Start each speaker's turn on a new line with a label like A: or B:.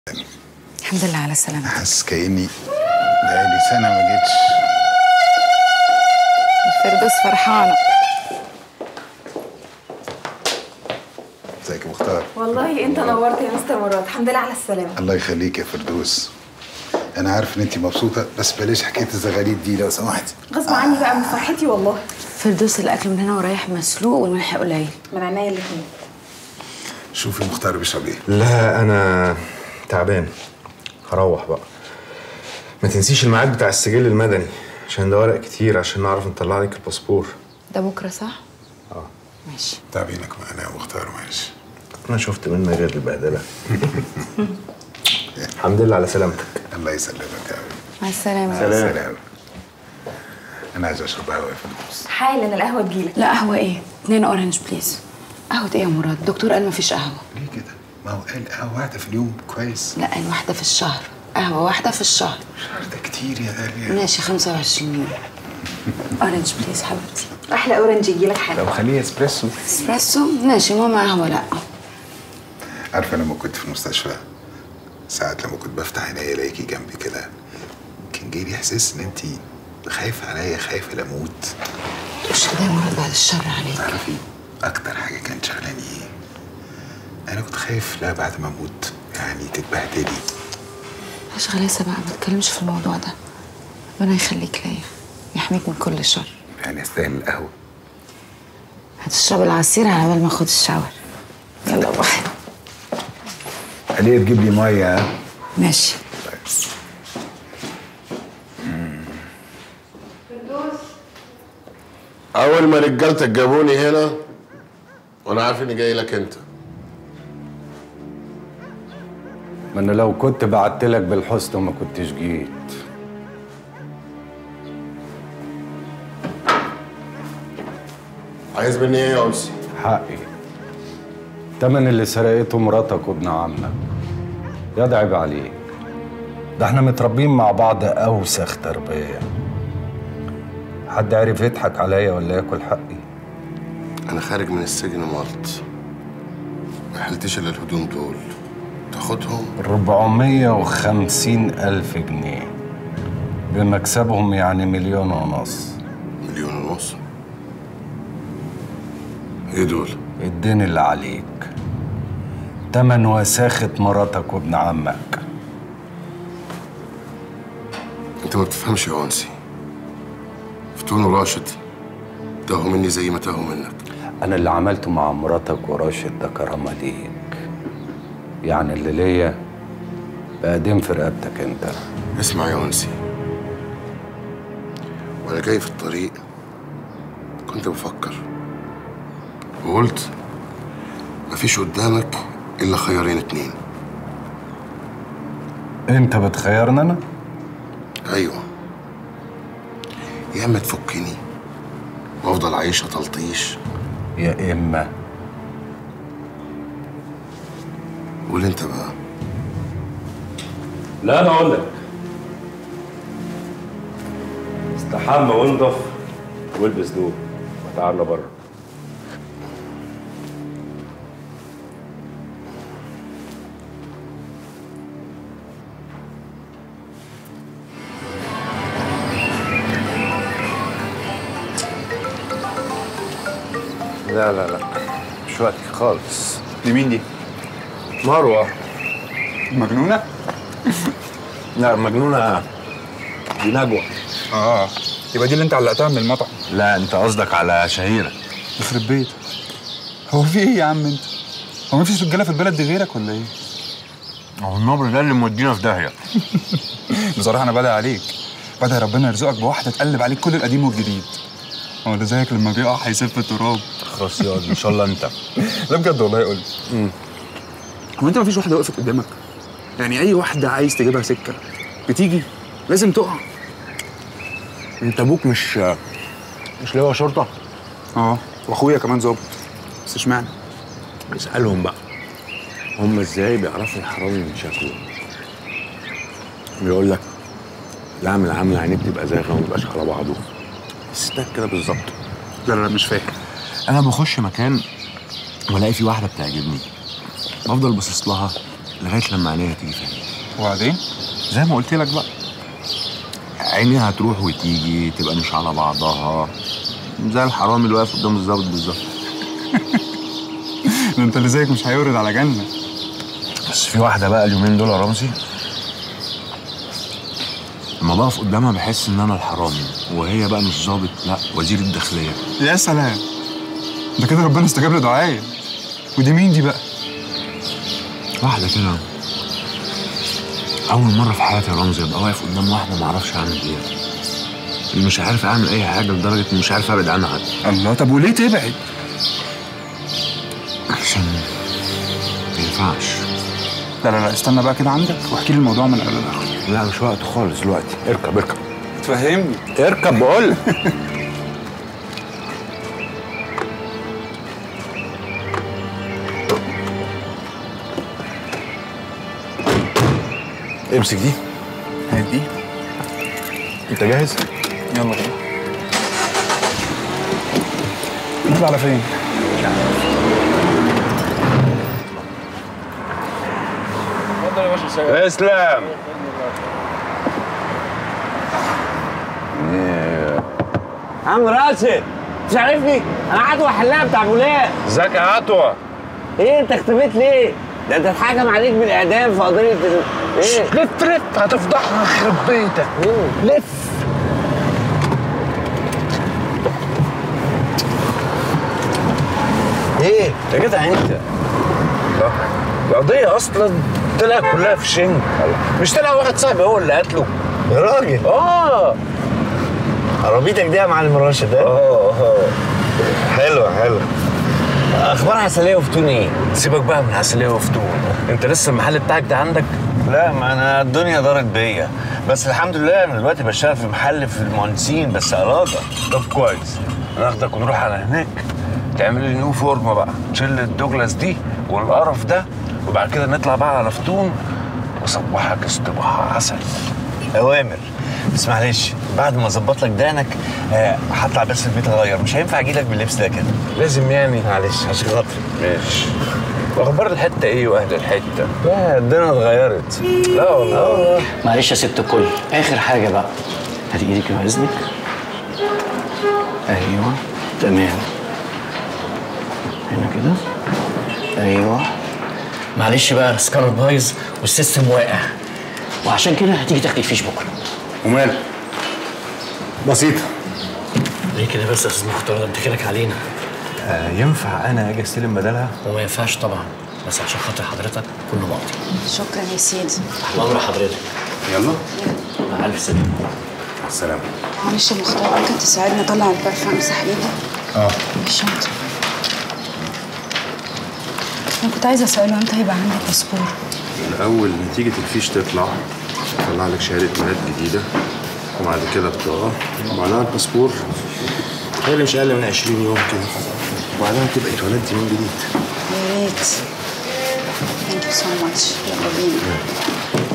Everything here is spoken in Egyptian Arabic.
A: الحمد لله على السلامة
B: حاسس كاني بقالي سنه ما جيتش
A: الفردوس فرحانة
B: ازيك يا مختار
C: والله انت نورت يا مستر مراد الحمد لله على السلامه
B: الله يخليك يا فردوس انا عارف ان انت مبسوطه بس بلاش حكايه الزغاليد دي لو سمحتي
C: غصب عني بقى من فرحتي والله
A: فردوس الأكل من هنا ورايح مسلوق والملح قليل
C: من عينيا الاثنين
B: شوفي مختار بيشرب ايه
D: لا انا تعبان هروح بقى ما تنسيش الميعاد بتاع السجل المدني عشان ده ورق كتير عشان نعرف نطلع لك الباسبور
A: ده بكرة صح؟
D: اه
A: ماشي
B: تعبينك معانا يا مختار ماشي
D: انا شفت منك غير البهدله الحمد لله على سلامتك
B: الله يسلمك يا حبيبي
A: مع السلامة
B: سلام سلام انا عايز اشرب قهوه يا فردوس
C: حالا القهوه تجيلك
A: لا قهوة ايه؟ اتنين اورنج بليز قهوة ايه يا مراد؟ الدكتور قال مفيش قهوة
B: ليه كده ما هو قال قهوه واحده في اليوم كويس
A: لا قال واحدة في الشهر قهوة واحدة في الشهر
B: شهر ده كتير يا داليا
A: ماشي 25 يوم اورنج بليز حبيبتي
C: احلى اورنج يجيلك حالا
B: طب خليه اسبريسو
A: اسبريسو ماشي ماما قهوة لا
B: عارفه لما كنت في المستشفى ساعات لما كنت بفتح عينيا الاقيكي جنبي كده كان جاي لي احساس ان انت خايفه عليا خايفه لاموت
A: مش كده يا مراد بعد الشر عليك
B: تعرفي اكتر حاجه كانت شغلاني ايه انا كنت خايف لا بعد ما اموت يعني تتبهدلي
A: مش غلاسة بقى ما تتكلمش في الموضوع ده ربنا يخليك ليا يحميك من كل شر
B: يعني استاهل القهوه
A: هتشرب العصير على بال ما اخد الشاور يلا باي
B: خليها تجيب لي ميه ها
A: ماشي
E: اول ما رجالتك جابوني هنا وانا عارف اني جاي لك انت
F: ما انا لو كنت بعت لك بالحسنى ما كنتش جيت
E: عايز مني ايه يا انسي
F: حقي تمن اللي سرقته مراتك وابن عمك يا ده عيب عليك ده احنا متربيين مع بعض اوسخ تربيه حد عرف يضحك عليا ولا ياكل حقي
E: انا خارج من السجن مالط ما حلتش الا الهدوم دول تاخدهم
F: 450 ألف جنيه بمكسبهم يعني مليون ونص
E: مليون ونص ايه دول
F: الدين اللي عليك تمن وساخة مراتك وابن عمك
E: انت ما بتفهمش يا انسي فتون وراشد تاهوا مني زي ما تاهوا منك
F: أنا اللي عملته مع مراتك وراشد ده كرامة ليك يعني اللي ليا بقدم في رقبتك أنت
E: اسمع يا انسي وانا جاي في الطريق كنت بفكر وقلت مفيش قدامك الا خيارين اتنين
F: أنت بتخيرني أنا؟
E: ايوه يا اما تفكني وافضل عايشه تلطيش
F: يا إما
E: قول انت بقى
G: لا انا اقول لك استحمى وانضف والبس دول وتعالى بره
D: لا لا لا مش وقتي خالص
H: دي مين دي؟
D: مروه
H: مجنونة؟
D: لا مجنونه دي نجوى
H: اه يبقى دي اللي انت علقتها من المطعم
D: لا انت قصدك على شهيره
H: يخرب بيت هو في ايه يا عم انت؟ هو مفيش رجاله في البلد دي غيرك ولا ايه؟
D: هو النبر ده اللي مودينا في داهيه
H: بصراحة أنا بدعي عليك بدعي ربنا يرزقك بواحدة تقلب عليك كل القديم والجديد هو اللي زيك لما بيقع هيسف التراب
D: خلاص يا ان شاء الله انت
H: لا بجد والله قول هو انت مفيش واحدة وقفت قدامك؟ يعني أي واحدة عايز تجيبها سكة بتيجي لازم تقع
D: انت ابوك مش مش لواء شرطه
H: اه واخويا كمان ظابط بس اشمعنى؟
G: اسالهم بقى هم ازاي بيعرفوا الحرامي من شكله بيقول لك العامل عامل عينيه بتبقى زاغه وما بيبقاش على بعضه ستات كده بالظبط
H: لا لا لا مش فاهم
G: انا بخش مكان والاقي في واحده بتعجبني بفضل باصص لها لغايه لما عينيها تيجي في عينيها
H: وبعدين زي ما قلت لك بقى
G: عينيها تروح وتيجي تبقى مش على بعضها زي الحرامي اللي واقف قدام الظابط بالظبط
H: ده انت اللي زيك مش هيورد على جنه
G: بس في واحده بقى اليومين دول يا رمزي لما بقف قدامها بحس ان انا الحرامي وهي بقى مش ظابط لا وزير الداخليه
H: يا سلام ده كده ربنا استجاب لدعائي ودي مين دي بقى
G: واحده كده اول مره في حياتي يا رمزي ابقى واقف قدام واحده ما اعرفش اعمل ايه مش عارف اعمل اي حاجه لدرجه اني مش عارف ابعد عنها
H: الله طب وليه تبعد
G: عشان ما ينفعش
H: لا لا لا استنى بقى كده عندك واحكي لي الموضوع من اوله لاخره
G: لا مش وقته خالص دلوقتي اركب اركب
H: تفهمني
G: اركب بقول
D: امسك دي
H: هدي
D: انت جاهز؟
H: يلا بينا نطلع على فين؟
G: اسلام
I: عم راشد مش عارفني انا عدوى حلاق بتاع فلان
D: ازيك يا عطوة
I: ايه انت اختفيت ليه ده انت اتحكم عليك بالاعدام في قضيه ال- ايه
D: لف لف هتفضحنا يخرب بيتك لف
J: ايه يا جدع انت القضية أصلا طلعت كلها في شنك مش طلع واحد صاحبي هو اللي قتله يا راجل اه عربيتك دي يا معلم راشد اه اه حلوة حلوة أخبار عسلية وفتون إيه؟ سيبك بقى من عسلية وفتون أنت لسه المحل بتاعك ده عندك؟ لا ما أنا الدنيا دارت بيا بس الحمد لله أنا دلوقتي بشتغل في محل في المهندسين بس إرادة طب كويس ناخدك ونروح على هناك تعمل لي نيو فورمه بقى تشيل الدوجلاس دي والقرف ده وبعد كده نطلع بقى على فتون وصبحك اصطباح عسل اوامر بس معلش بعد ما اظبط لك دانك آه، هطلع بس البيت اغير مش هينفع اجي لك باللبس ده كده لازم يعني معلش عشان خاطري ماشي واخبار الحته ايه واهل الحته؟ لا الدنيا اتغيرت لا والله
K: معلش يا ست الكل اخر حاجه بقى هاتي ايدك يا اذنك ايوه تمام هنا كده ايوه معلش بقى السكانر بايظ والسيستم واقع وعشان كده هتيجي تاخدي الفيش بكره
D: وماله بسيطة
K: ليه كده بس يا استاذ مختار ده بتكلك علينا
D: آه ينفع انا اجي استلم بدلها؟
K: وما ينفعش طبعا بس عشان خاطر حضرتك كله مقضي
A: شكرا يا سيدي
K: امر حضرتك
D: يلا
K: مع الف سلامه
D: مع السلامة
A: معلش يا مختار ممكن تساعدني اطلع البرفان امسح ايدي
D: اه
A: الشنطة انا كنت عايزه اساله امتى هيبقى عندي باسبور
D: الأول نتيجة الفيش تطلع طلع لك شهادة ميلاد جديدة وبعد كده بطاقة وبعدها الباسبور هي مش أقل من 20 يوم كده وبعدها تبقى اتولدتي من جديد
A: يا ريت ثانك يو سو ماتش يلا بينا